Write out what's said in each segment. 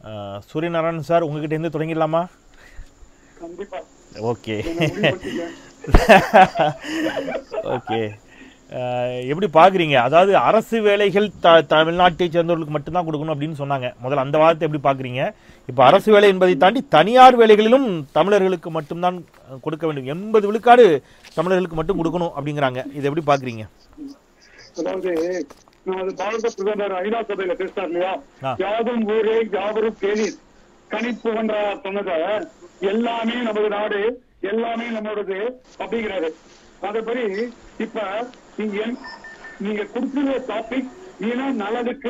அஹ், Suryanarayanan sir உங்ககிட்ட இருந்து தொடங்கிடலாமா கண்டிப்பா ஓகே என்ன முடிவு பண்ணிட்டீங்க? ஓகே அஹ், எப்படி பார்க்குறீங்க அதாவது அரசு வேலைகள் த தமிழ்நாட்டை சேர்ந்தவர்களுக்கு மட்டும்தான் கொடுக்கணும் அப்படின்னு சொன்னாங்க முதல்ல அந்த வாதத்தை எப்படி பார்க்குறீங்க இப்போ அரசு வேலை என்பதை தாண்டி தனியார் வேலைகளிலும் தமிழர்களுக்கு மட்டும்தான் அஹ், கொடுக்க வேண்டும் எண்பது விழுக்காடு தமிழர்களுக்கு மட்டும் கொடுக்கணும் அப்படிங்கிறாங்க இதை எப்படி பார்க்குறீங்க அதாவது நமது பாரத பிரதமர் ஐநா சபையில பேசினார் இல்லையா ஆ. யாதும் ஊரே யாவரும் கேளீர் கணிப்பு ஒன்றா சொன்னத எல்லாமே நமது நாடு எல்லாமே நம்மளோடது அப்படிங்கிறாரு அதபடி இப்ப நீங்க என்- நீங்க கொடுத்துருந்த டாபிக் இன நலனுக்கு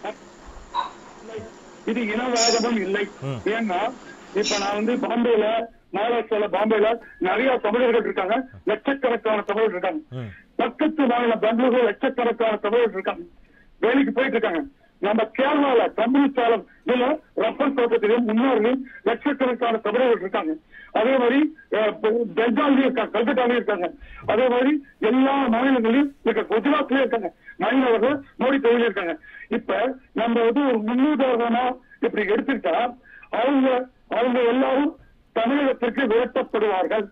இது இனவாதமும் இல்லை ஏன்னா இப்ப நான் வந்து பாம்பேல மகாராஷ்டிரால பாம்பேல நிறைய தமிழர்கள் இருக்காங்க லட்சக்கணக்கான தமிழர்கள் இருக்காங்க ம் பக்கத்து மாநிலம் பெங்களூர்ல லட்சக்கணக்கான தமிழர்கள் இருக்காங்க வேலைக்கு போயிட்டு இருக்காங்க நம்ம கேரளால கம்பெனிச்சாலம் இதுல ரப்பர் தோட்டத்திலும் முன்னோர்களும் லட்சக்கணக்கான தமிழர்கள் இருக்காங்க அதே மாதிரி அஹ், பெ- பெங்கால்லயும் இருக்காங்க கல்கட்டாலையும் இருக்காங்க அதே மாதிரி எல்லா மாநிலங்களிலும் இருக்க குஜராத்லயும் இருக்காங்க மாநிலவர்கள் மோடி தொழில் இருக்காங்க இப்ப நம்ம வந்து ஒரு முன்னுதாரணமா இப்படி எடுத்துக்கிட்டா அவங்க அவங்க எல்லாரும் தமிழகத்திற்கு விரட்டப்படுவார்கள்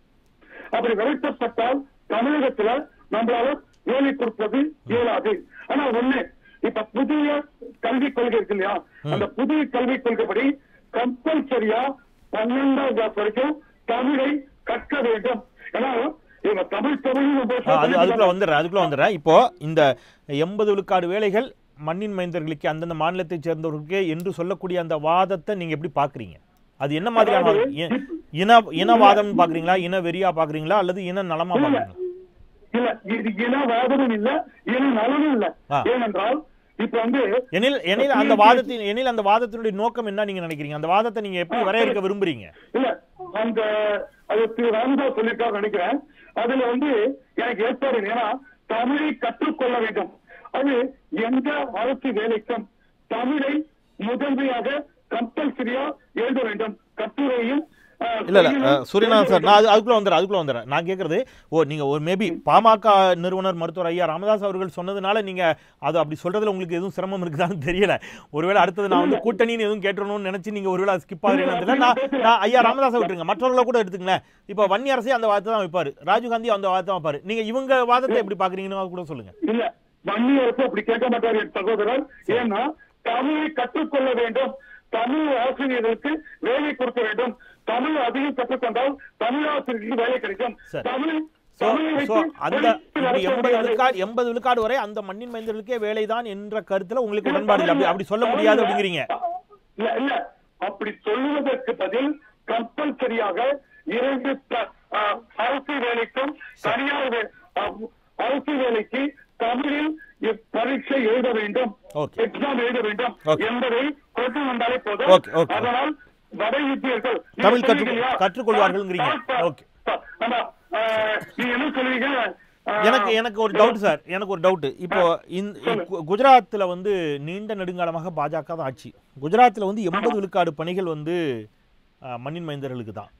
அப்படி விரட்டப்பட்டால் தமிழகத்துல நம்மளால வேலை கொடுப்பது இயலாது ஆனா ஒண்ணு இப்ப புதிய கல்விக் கொள்கை இருக்கு இல்லையா அந்த புதிய கல்விக் கொள்கைப்படி கம்பல்சரியா பன்னெண்டாம் கிளாஸ் வரைக்கும் தமிழை கற்க வேண்டும் ஏன்னா இவங்க தமிழ் தமிழ் ஆ, அது அதுக்குள்ள வந்துடுறேன் அதுக்குள்ள வந்துடுறேன் இப்போ இந்த எண்பது விழுக்காடு வேலைகள் மண்ணின் மைந்தர்களுக்கு அந்தந்த மாநிலத்தை சேர்ந்தவர்களுக்கே என்று சொல்லக்கூடிய அந்த வாதத்தை நீங்க எப்படி பாக்குறீங்க அது என்ன மாதிரியான வாதம்? இ- இன இனவாதம் பாக்குறீங்களா இன வெறியா பாக்குறீங்களா அல்லது இன நலமா பாக்குறீங்களா இல்ல இது இனவாதமும் இல்ல இன நலனும் இல்ல ஆ. ஏனென்றால் இப்ப வந்து எனில் எனில் அந்த வாதத்தின் எனில் அந்த வாதத்தினுடைய நோக்கம் என்ன நீங்க நினைக்கிறீங்க அந்த வாதத்தை நீங்க எப்படி வரையறுக்க விரும்புறீங்க இல்ல அந்த அது திரு ராமதாஸ் சொல்லியிருக்காரு நினைக்கிறேன் அதுல வந்து எனக்கு ஏற்பாடு இல்லை. ஏன்னா தமிழை கற்றுக்கொள்ள வேண்டும் அது எந்த அரசு வேலைக்கும் தமிழை முதன்மையாக கம்பல்சரியா எழுத வேண்டும் கட்டுரையும் அஹ், இல்ல இல்ல செய்யுளும் அஹ், சூரியநாதன் சார் எழுத நான் அது அதுக்குள்ள வந்துடுறேன் அதுக்குள்ள வந்துடுறேன் நான் கேட்கறது ஓ நீங்க ஒரு மேபி பாமக நிறுவனர் மருத்துவர் ஐயா ராமதாஸ் அவர்கள் சொன்னதுனால நீங்க அது அப்படி சொல்றதுல உங்களுக்கு எதுவும் சிரமம் இருக்குதான்னு தெரியல ஒருவேளை அடுத்தது நான் வந்து கூட்டணின்னு எதுவும் கேட்டுறணும்னு நினைச்சு நீங்க ஒருவேளை ஸ்கிப் ஆகுறீங்கன்னு நான் நான் ஐயா ராமதாஸை விட்டுருங்க மற்றவர்களை கூட எடுத்துங்களேன் இப்போ வன்னி அரசே அந்த வாதத்தை தான் வைப்பாரு ராஜீவ்காந்தி அந்த வாதத்தை தான் வைப்பாரு நீங்க இவங்க வாதத்தை எப்படி பாக்குறீங்கன்னு அது கூட சொல்லுங்க இல்ல வன்னி அரசு அப்படி கேட்க மாட்டார் என் சகோதரர் ஏன்னா தமிழை கற்றுக்கொள்ள வேண்டும் தமிழ் ஆசிரியர்களுக்கு வேலை கொடுக்க வேண்டும் தமிழ் அதிகம் கற்றுக்கொண்டால் தமிழ் ஆசிரியர்களுக்கு வேலை கிடைக்கும் சரி. தமிழ் சோ தமிழை சோ வைத்து அந்த படித்து இப்படி நடத்த எண்பது முடியாது. விழுக்காடு எண்பது விழுக்காடு வரை அந்த மண்ணின் மைந்தர்களுக்கே வேலைதான் என்ற கருத்துல உங்களுக்கு உடன்பாடு இல்லை அப்படி அப்படி சொல்ல முடியாது அப்படிங்கிறீங்க இல்ல இல்ல அப்படி சொல்லுவதற்கு பதில் கம்பல்சரியாக இரண்டு த- அஹ், அரசு வேலைக்கும் தனியார் வே- அஹ், அரசு வேலைக்கு தமிழில் இப் பரீட்சை எழுத வேண்டும் Okay. எக்ஸாம் எழுத வேண்டும் Okay. என்பதை கொண்டு வந்தாலே போதும் Okay, okay. அதனால் வட இந்தியர்கள் நீங்க தமிழ் கற்று- சொன்னீங்க இல்லையா? கற்றுக்கொள்வார்கள்ங்கிறீங்க. Sir, Okay. சார், ஆமா, அஹ், நீங்க என்ன சொல்லுவீங்க அஹ், எனக்கு எனக்கு ஒரு டவுட் சார் எனக்கு ஒரு டவுட் இப்போ இந்த கு- குஜராத்தில் வந்து நீண்ட நெடுங்காலமாக பாஜக தான் ஆட்சி குஜராத்தில் வந்து எண்பது விழுக்காடு பணிகள் வந்து அஹ், மண்ணின் மைந்தர்களுக்கு தான்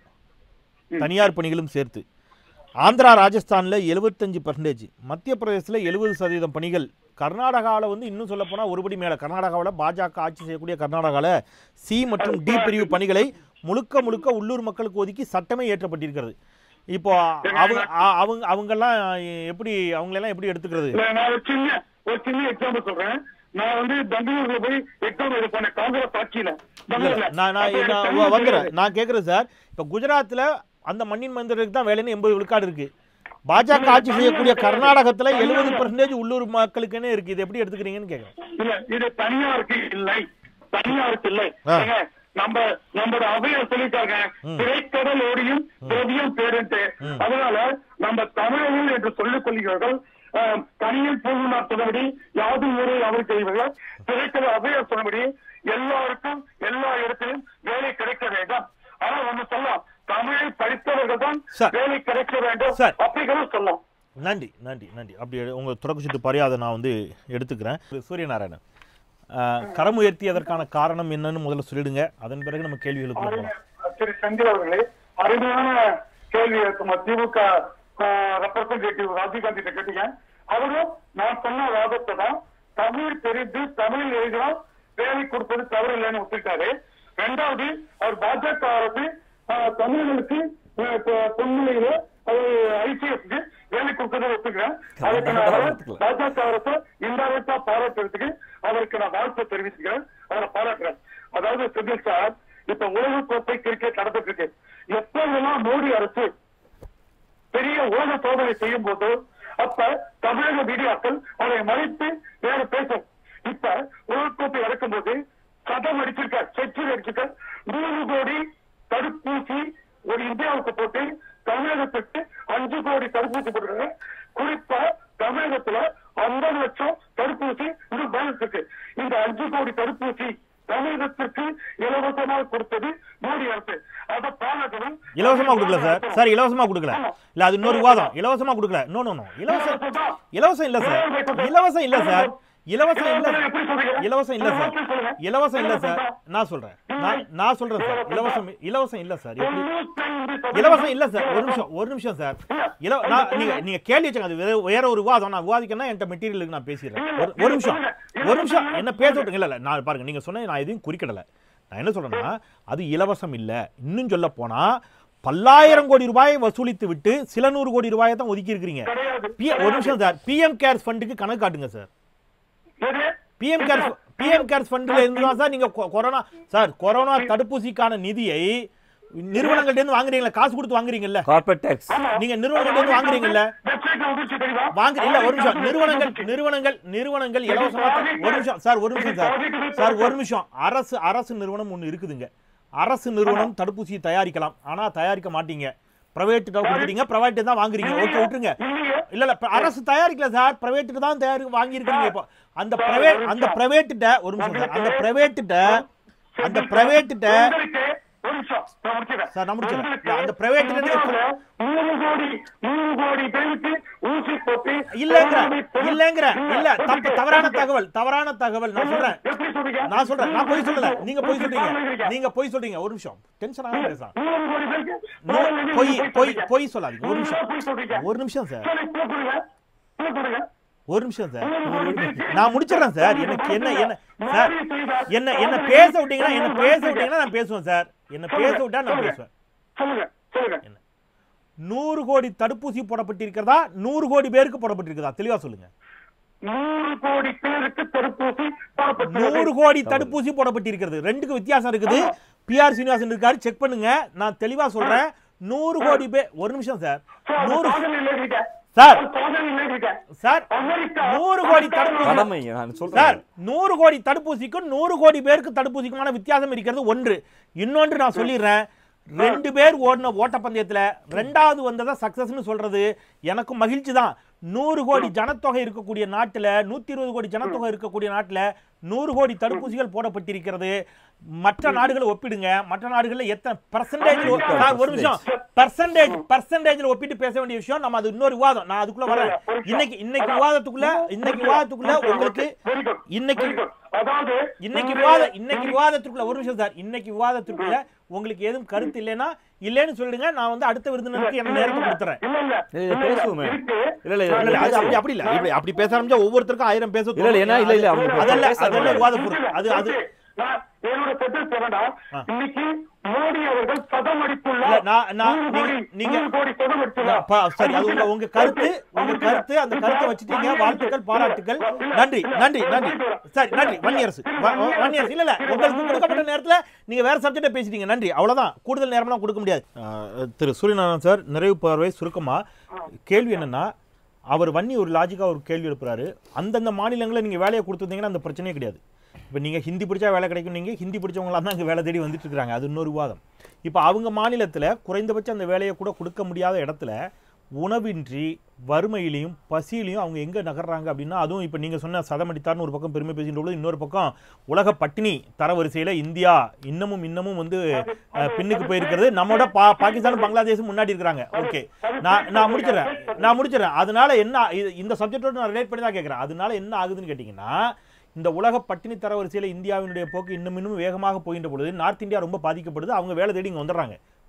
தனியார் பணிகளும் சேர்த்து ஆந்திரா ராஜஸ்தானில் எழுபத்தஞ்சு பர்சன்டேஜ் மத்திய பிரதேசத்தில் எழுபது சதவீதம் பணிகள் கர்நாடகாவில் வந்து இன்னும் சொல்ல போனால் ஒருபடி மேலே கர்நாடகாவில் பாஜக ஆட்சி செய்யக்கூடிய கர்நாடகாவில் சி மற்றும் டி பிரிவு பணிகளை முழுக்க முழுக்க உள்ளூர் மக்களுக்கு ஒதுக்கி சட்டமே ஏற்றப்பட்டிருக்கிறது இப்போ அவங்க அ- அவங்க அவங்கெல்லாம் எப்படி அவங்களெல்லாம் எப்படி எடுத்துக்கிறது இல்ல, நான் ஒரு சின்ன ஒரு சின்ன எக்ஸாம்பிள் சொல்றேன் நான் வந்து பெங்களூர்ல போய் எக்ஸாம் எழுத போனேன் காங்கிரஸ் ஆட்சியில இல்ல, பெங்களூர்ல நான் நான் அப்ப எனக்கு நான் தமிழ் வந்துடுறேன் தெரியாது. நான் கேட்குறேன் சார் இப்போ குஜராத்தில் அந்த மண்ணின் மந்திரருக்கு தான் வேலைன்னு எண்பது விழுக்காடு இருக்கு பாஜக ஆட்சி செய்யக்கூடிய கர்நாடகத்துல எழுபது பர்சன்டேஜ் உள்ளூர் மக்களுக்குன்னு இருக்கு இது எப்படி எடுத்துக்கிறீங்கன்னு கேட்குறேன் இல்ல இது தனியாருக்கு இல்லை தனியாருக்கு இல்லை ஆ. ஏங்க, நம்ம நம்மளோட அவையார் சொல்லிட்டாங்க திரைக்கடல் ஓடியும் ஓவியம் பேருன்ட்டு அதனால நம்ம தமிழர்கள் என்று சொல்லிக் கொள்கிறார்கள் ஆஹ், தனியில் பூர்ணமார் சொன்னபடி யாதும் ஊரே அவர் செய்வர்கள் திரைக்கடல் அவையார் சொன்னபடி எல்லாருக்கும் எல்லா இடத்திலும் வேலை கிடைக்க வேண்டும் ஆனா ஒண்ணு சொல்லலாம் தமிழை படித்தவர்கள் தான் சார். வேலை கிடைக்க வேண்டும் சார். அப்படிங்கிறத சொல்லலாம் நன்றி நன்றி நன்றி அப்படி எடு- உங்க துறக்குச்சிட்டு பரியாதை நான் வந்து எடுத்துக்கிறேன் சூரியநாராயணன் ஆஹ், கரம் உயர்த்தியதற்கான காரணம் என்னன்னு முதல்ல சொல்லிடுங்க அதன் பிறகு நம்ம கேள்விகளுக்கு போகலாம் திரு செந்தில் அவர்களே அருமையான கேள்வி இருக்கும் திமுக ரெப்ரசன்டேட்டிவ் ராஜீவ்காந்தி கிட்ட கேட்டீங்க அவரும் நான் சொன்ன வாதத்தை தான் தமிழ் தெரிந்து தமிழ் எழுதினால் வேலை கொடுப்பது தவறு இல்லைன்னு ஒத்துக்கிட்டாரு ரெண்டாவது அவர் பாஜக அரசு ஆஹ், தமிழர்களுக்கு ஆஹ், பொ- பொன்முனையில ஐசிஎஸ்க்கு வேலை கொடுக்கறதை ஒத்துக்கிறேன் அதுக்கு நான் அவரை பாஜக அரசு இன்டைரக்டா பாராட்டுறதுக்கு அவருக்கு நான் வாழ்த்து தெரிவிச்சுக்கிறேன் அவரை பாராட்டுறேன் அதாவது சுகில் சார் இப்ப உலக கோப்பை கிரிக்கெட் நடந்துட்டு இருக்கு எப்போதெல்லாம் மோடி அரசு பெரிய உலக சோதனை செய்யும் போது அப்ப தமிழக மீடியாக்கள் அதை மறைத்து வேற பேசும் இப்ப உலகக்கோப்பை நடக்கும்போது சதம் அடிச்சிருக்கார் செச்சுரி அடிச்சிருக்கார் நூறு கோடி தடுப்பூசி ஒரு இந்தியாவுக்கு போட்டு தமிழகத்துக்கு அஞ்சு கோடி தடுப்பூசி போட்டுருக்காங்க குறிப்பா தமிழகத்துல ஐம்பது லட்சம் தடுப்பூசி இன்னும் பேலன்ஸ் இருக்கு இந்த அஞ்சு கோடி தடுப்பூசி தமிழகத்திற்கு இலவசமாக கொடுத்தது மோடி அரசு அதை பாராட்டணும் இலவசமா கொடுக்கல சார் சார் இலவசமா கொடுக்கல இல்ல அது இன்னொரு விவாதம் இலவசமா கொடுக்கல நோ நோ நோ இலவசம் இலவசம் இல்ல சார் இலவசம் இல்ல சார் இலவசம் இல்ல இலவசம் இல்ல சார் இலவசம் இல்ல சார் நான் சொல்றேன் நான் நான் சொல்றேன் சார் இலவசம் இலவசம் இல்ல சார் எப்படி இலவசம் இல்ல சார் ஒரு நிமிஷம் ஒரு நிமிஷம் சார் இலவ நான் நீங்க நீங்க கேள்வி வச்சுங்க அது வேற- வேற ஒரு விவாதம் நான் விவாதிக்கணும் என்கிட்ட மெட்டீரியலுக்கு நான் பேசிடுறேன் ஒரு ஒரு நிமிஷம் ஒரு நிமிஷம் என்ன பேச விட்டுங்க இல்ல இல்ல நான் பாருங்க நீங்க சொன்ன நான் எதையும் குறிக்கிடல நான் என்ன சொல்றேன்னா அது இலவசம் இல்ல இன்னும் சொல்ல போனா பல்லாயிரம் கோடி ரூபாயை வசூலித்து விட்டு சில நூறு கோடி ரூபாயை தான் ஒதுக்கி இருக்கிறீங்க P- ஒரு நிமிஷம் சார் பிஎம் கேர்ஸ் ஃபண்டுக்கு கணக்கு காட்டுங்க sir PM care PM cares ஃபண்ட்ல இருந்து தான் சார் நீங்க கொ- கொரோனா சார் கொரோனா தடுப்பூசிக்கான நிதியை நிறுவனங்கள்ட்ட இருந்து வாங்குறீங்களா காசு கொடுத்து வாங்குறீங்கல்ல கார்பரேட் டேக்ஸ் நீங்க நிறுவனங்கள்ட்ட இருந்து வாங்குறீங்கல்ல வாங்க இல்ல ஒரு நிமிஷம் நிறுவனங்கள் நிறுவனங்கள் நிறுவனங்கள் இலவசமா த- ஒரு நிமிஷம் சார் ஒரு நிமிஷம் சார் சார் ஒரு நிமிஷம் அரசு அரசு நிறுவனம் ஒண்ணு இருக்குதுங்க அரசு நிறுவனம் தடுப்பூசியை தயாரிக்கலாம் ஆனா தயாரிக்க மாட்டீங்க பிரைவேட் கொடுத்துட்டீங்க பிரைவேட் தான் வாங்குறீங்க ஓகே விட்டுருங்க இல்ல இல்ல இப்ப அரசு தயாரிக்கல சார் பிரைவேட் தான் தயாரி வாங்கி இருக்கீங்க இப்போ அந்த பிரைவேட் அந்த பிரைவேட்ட ஒரு நிமிஷம் சார் அந்த பிரைவேட்ட அந்த பிரைவேட்ட ஒரு நிமிஷம் நான் முடிச்சிடுறேன். சார், நான் முடிச்சிடுறேன். உங்களுக்கு அந்த private ல இருந்து- இந்தியாவுல நூறு கோடி நூறு கோடி பேருக்கு ஊசி போட்டு இல்லங்கிற கொரோனாவை இல்லங்கிற இல்ல தப்பு எப்படி தவறான சொல்றீங்க? தகவல் தவறான தகவல் நான் சொல்றேன் எப்படி சொல்றீங்க? நான் சொல்றேன் நான் பொய் சொல்லல நீங்க பொய் சொல்றீங்க சொல்றீங்க. நீங்க பொய் சொல்றீங்க ஒரு நிமிஷம் டென்ஷன் ஆகாம பேசலாம் நூறு கோடி பேருக்கு நோ, கொரோனாவை பொய் நீங்க பொய் சொல்றீங்க. பொய் சொல்லாதீங்க ஒரு நீங்க பொய் நிமிஷம் சொல்றீங்க. ஒரு நிமிஷம் சார் சரி, பூ கொடுங்க. பூ கொடுங்க. ஒரு நிமிஷம் சார் நான் முடிச்சிடுறேன் சார் எனக்கு என்ன என்ன சார் என்ன என்ன பேச விட்டீங்கன்னா என்ன பேச விட்டீங்கன்னா நான் பேசுவேன் சார் என்ன பேச விட்டா நான் பேசுவேன் சொல்லுங்க சொல்லுங்க நூறு கோடி தடுப்பூசி போடப்பட்டிருக்கிறதா நூறு கோடி பேருக்கு போடப்பட்டிருக்கிறதா தெளிவா சொல்லுங்க நூறு கோடி பேருக்கு தடுப்பூசி போடப்பட்டுள்ளது. நூறு கோடி தடுப்பூசி போடப்பட்டிருக்கிறது ரெண்டுக்கு வித்தியாசம் இருக்குது பிஆர் சீனிவாசன் இருக்காரு செக் பண்ணுங்க நான் தெளிவா சொல்றேன் நூறு கோடி பேர் ஒரு நிமிஷம் சார் சார், அது நூறு சாதனை இல்லைங்க. சார் அது சாதனை இல்லைங்க. சார் அமெரிக்கா நூறு கோடி தடுப்பூசி கடமை நான் சார் சொல்றேன் நூறு கோடி தடுப்பூசிக்கும் நூறு கோடி பேருக்கு தடுப்பூசிக்குமான வித்தியாசம் இருக்கிறது ஒன்று இன்னொன்று நான் சொல்லிடுறேன் ரெண்டு பேர் ஓடின ஓட்டப்பந்தயத்துல ரெண்டாவது வந்ததா சக்சஸ்னு சொல்றது எனக்கு மகிழ்ச்சி தான் நூறு கோடி ஜனத்தொகை இருக்கக்கூடிய நாட்டுல நூத்தி இருபது கோடி ஜனத்தொகை இருக்கக்கூடிய நாட்டுல நூறு கோடி தடுப்பூசிகள் போடப்பட்டிருக்கிறது மற்ற நாடுகளை ஒப்பிடுங்க மற்ற நாடுகள்ல எத்தனை பர்சன்டேஜ் ஒரு நிமிஷம் பர்சன்டேஜ் பர்சன்டேஜ்ல ஒப்பிட்டு பேச வேண்டிய விஷயம் நம்ம அது இன்னொரு விவாதம் நான் அதுக்குள்ள வரேன் இன்னைக்கு இன்னைக்கு விவாதத்துக்குள்ள இன்னைக்கு விவாதத்துக்குள்ள உங்களுக்கு Very good. இன்னைக்கு Very good. அதாவது இன்னைக்கு விவாத இன்னைக்கு விவாதத்திற்குள்ள ஒரு நிமிஷம் சார் இன்னைக்கு விவாதத்திற்குள்ள உங்களுக்கு எதுவும் கருத்து இல்லைன்னா இல்லைன்னு சொல்லிடுங்க நான் வந்து அடுத்த விருந்தினருக்கு என்ன நேரத்தை கொடுத்துறேன் இல்ல இல்ல இல்ல, இல்ல, பேசுவோமே. இருக்கு. இல்ல இல்ல இல்ல, இல்ல இல்ல, அது அப்படி அப்படி இல்ல இப்படி அப்படி பேச ஆரம்பிச்சா ஒவ்வொருத்தருக்கும் ஆயிரம் பேச இல்ல, இல்ல, ஏன்னா, இல்ல, இல்ல, அவங்க அதல்ல பேச அதல்ல விவாத பொருள் அது அது நான் என்னோட செட்டில் சொல்லடா ஆ. இன்னைக்கு மோடி அவர்கள் சதம் இல்ல, அடித்துள்ளார் நான் நான் நூறு கோடி நீங்க- நீங்க நூறு கோடி சதம் அடித்துள்ளார் பா- சரி அது உங்க உங்க கருத்து உங்க கருத்து அந்த கருத்தை வச்சுட்டீங்க வாழ்த்துக்கள் பாராட்டுக்கள் நன்றி நன்றி நன்றி சரி நன்றி ஒன் இயர்ஸ் ஒன் இயர்ஸ் இல்ல இல்ல உங்களுக்கு கொடுக்கப்பட்ட நேரத்துல நீங்க வேற சப்ஜெக்ட பேசிட்டீங்க நன்றி அவ்வளவுதான் கூடுதல் நேரம்லாம் கொடுக்க முடியாது அஹ், திரு சூரியநாராயணன் சார் நிறைவு பார்வை சுருக்கமா கேள்வி என்னன்னா அவர் வன்னி ஒரு லாஜிக்கா ஒரு கேள்வி எழுப்புறாரு அந்தந்த மாநிலங்களில் நீங்க வேலையை கொடுத்துருந்தீங்கன்னா அந்த பிரச்சனையே கிடையாது இப்போ நீங்க ஹிந்தி பிடிச்சா வேலை கிடைக்கும் நீங்க ஹிந்தி பிடிச்சவங்களா தான் அங்கே வேலை தேடி வந்துட்டு இருக்காங்க அது இன்னொரு விவாதம் இப்போ அவங்க மாநிலத்துல குறைந்தபட்சம் அந்த வேலையை கூட கொடுக்க முடியாத இடத்துல உணவின்றி வறுமையிலையும் பசியிலையும் அவங்க எங்க நகர்றாங்க அப்படின்னா அதுவும் இப்போ நீங்க சொன்ன சதமடித்தார்னு ஒரு பக்கம் பெருமை பேசிட்டு உள்ளது இன்னொரு பக்கம் உலக பட்டினி தரவரிசையில இந்தியா இன்னமும் இன்னமும் வந்து அஹ், பின்னுக்கு போயிருக்கிறது நம்மோட பா பாகிஸ்தானும் பங்களாதேஷும் முன்னாடி இருக்கிறாங்க ஓகே நான் நான் முடிச்சிடறேன் நான் முடிச்சிடறேன் அதனால என்ன இது- இந்த சப்ஜெக்டோட நான் ரிலேட் பண்ணி தான் கேட்குறேன் அதனால என்ன ஆகுதுன்னு கேட்டிங்கன்னா இந்த உலக பட்டினி தரவரிசையில் இந்தியாவினுடைய போக்கு இன்னும் இன்னும் வேகமாக போகின்ற பொழுது நார்த் இந்தியா ரொம்ப பாதிக்கப்படுது அவங்க வேலை தேடி இங்கே வந்துடுறாங்க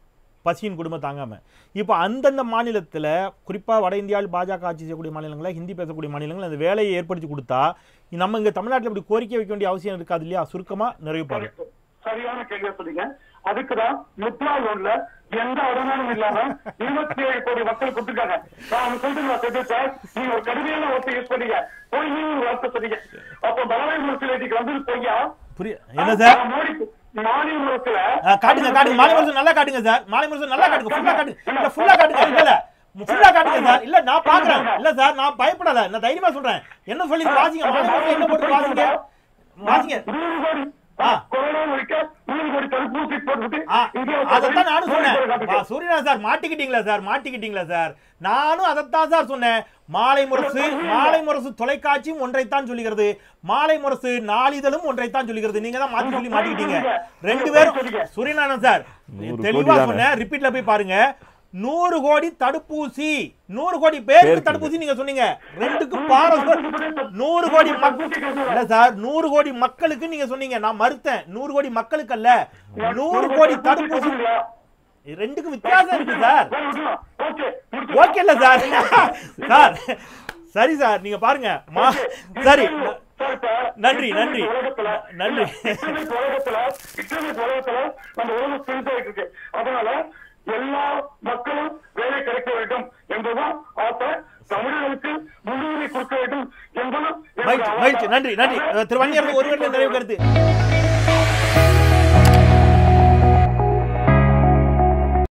பசியின் குடும்பம் தாங்காம இப்போ அந்தந்த மாநிலத்துல குறிப்பா வட இந்தியாவில் பாஜக ஆட்சி செய்யக்கூடிய மாநிலங்களில் ஹிந்தி பேசக்கூடிய மாநிலங்கள் அந்த வேலையை ஏற்படுத்தி கொடுத்தா நம்ம இங்க தமிழ்நாட்டுல இப்படி கோரிக்கை வைக்க வேண்டிய அவசியம் இருக்காது இல்லையா சுருக்கமா நிறைவு பாருங்க Correct. சரியான கேள்வியா சொன்னீங்க அதுக்குதான் முத்ரா லோன்ல எந்த அடமானம் இல்லாம இருபத்தி ஏழு கோடி மக்கள் கொடுத்துருக்காங்க நான் சொல்றேன் செஞ்சு சார் நீங்க ஒரு கடுமையான வார்த்தை யூஸ் பண்ணீங்க போய் ஒரு வார்த்தை சொன்னீங்க அப்போ பலவாய் முனிசிபாலிட்டிக்கு வந்தது பொய்யா புரிய என்ன சார் நான் மோடி மாநில முறையில ஆ, காட்டுங்க காட்டுங்க மாலை முரசு நல்லா காட்டுங்க சார் மாலை முரசு நல்லா காட்டுங்க ஃபுல்லா காட்டுங்க இல்ல ஃபுல்லா காட்டுங்க இல்ல இல்ல ஃபுல்லா காட்டுங்க சார் இல்ல நான் பாக்குறேன் இல்ல சார் நான் பயப்படல நான் தைரியமா சொல்றேன் என்ன சொல்லி வாசிங்க மாலை முரசு என்ன போட்டு வாசிங்க வாசிங்க நூறு கோடி ஆ. கொரோனா ஒழிக்க நூறு கோடி தடுப்பூசி போட்டுட்டு ஆ, இந்தியாவை அதைத்தான் நானும் சொன்னேன் காட்டுங்க. வா, சூரியநாதன் சார் மாட்டிக்கிட்டீங்களா சார் மாட்டிக்கிட்டீங்களா சார் நானும் அதைத்தான் சார் சொன்னேன் மாலை முரசு மாலை முரசு தொலைக்காட்சியும் ஒன்றைத்தான் சொல்லுகிறது மாலை முரசு நாளிதழும் ஒன்றைத்தான் சொல்லுகிறது நீங்க தான் மாத்தி சொல்லி மாட்டிக்கிட்டீங்க ரெண்டு பேரும் சூரியநாதன் சார் நூறு தெளிவா கோடி தானே. சொன்னேன் ரிப்பீட்ல போய் பாருங்க நூறு கோடி தடுப்பூசி நூறு கோடி பேருக்கு பேருக்கு. தடுப்பூசி நீங்க சொன்னீங்க ரெண்டுக்கு பாரஸ்பர் நூறு கோடி மக்கள் இல்ல சார் நூறு கோடி மக்களுக்கு நீங்க சொன்னீங்க நான் மறுத்தேன் நூறு கோடி மக்களுக்கு அல்ல நூறு கோடி தடுப்பூசி ரெண்டுக்கும் வித்தியாசம் இருக்கு சார் ஓகே ஓகே இல்ல சார் சார் சரி சார் நீங்க பாருங்க மா சரி நன்றி, நன்றி. நன்றி. உலகத்துல இன்டர்நெட் உலகத்துல நம்ம உலகம் பெருசாயிட்டு இருக்கு அதனால எல்லா மக்களும் வேலை கிடைக்க வேண்டும் என்பதுதான் ஆசை தமிழர்களுக்கு முன்னுரிமை கொடுக்க வேண்டும் என்பதும் என்னுடைய மகிழ்ச்சி மகிழ்ச்சி ஆசை. நன்றி நன்றி திரு வன்னியர்கள் ஒருவர் நிறைவு கருத்து